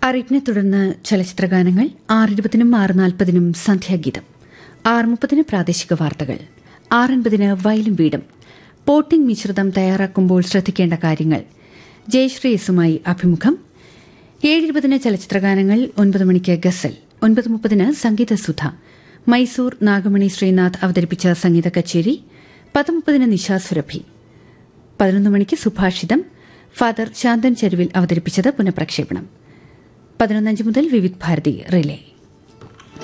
അറിയിപ്പിനെ തുടർന്ന് ചലച്ചിത്രഗാനങ്ങൾ ആറിരുപതിനും ആറ് നാൽപ്പതിനും സന്ധ്യാഗീതം ആറ് മുപ്പതിന് പ്രാദേശിക വാർത്തകൾ ആറൻപതിന് വയലും വീടും പോട്ടിംഗ് മിശ്രിതം തയ്യാറാക്കുമ്പോൾ ശ്രദ്ധിക്കേണ്ട കാര്യങ്ങൾ ജയശ്രീ എസുമായി അഭിമുഖം ഏഴിരുപതിന് ചലച്ചിത്രഗാനങ്ങൾ ഒൻപത് മണിക്ക് ഗസൽ ഒൻപത് മുപ്പതിന് സംഗീതസുധ മൈസൂർ നാഗമണി ശ്രീനാഥ് അവതരിപ്പിച്ച സംഗീത കച്ചേരി പത്ത് മുപ്പതിന് നിശാസുരഭി പതിനൊന്ന് മണിക്ക് സുഭാഷിതം ഫാദർ ശാന്തൻ ചെരുവിൽ അവതരിപ്പിച്ചത് പുനഃപ്രക്ഷേപണം പതിനൊന്നഞ്ച് മുതൽ വിവിധ് ഭാരതി റിലേ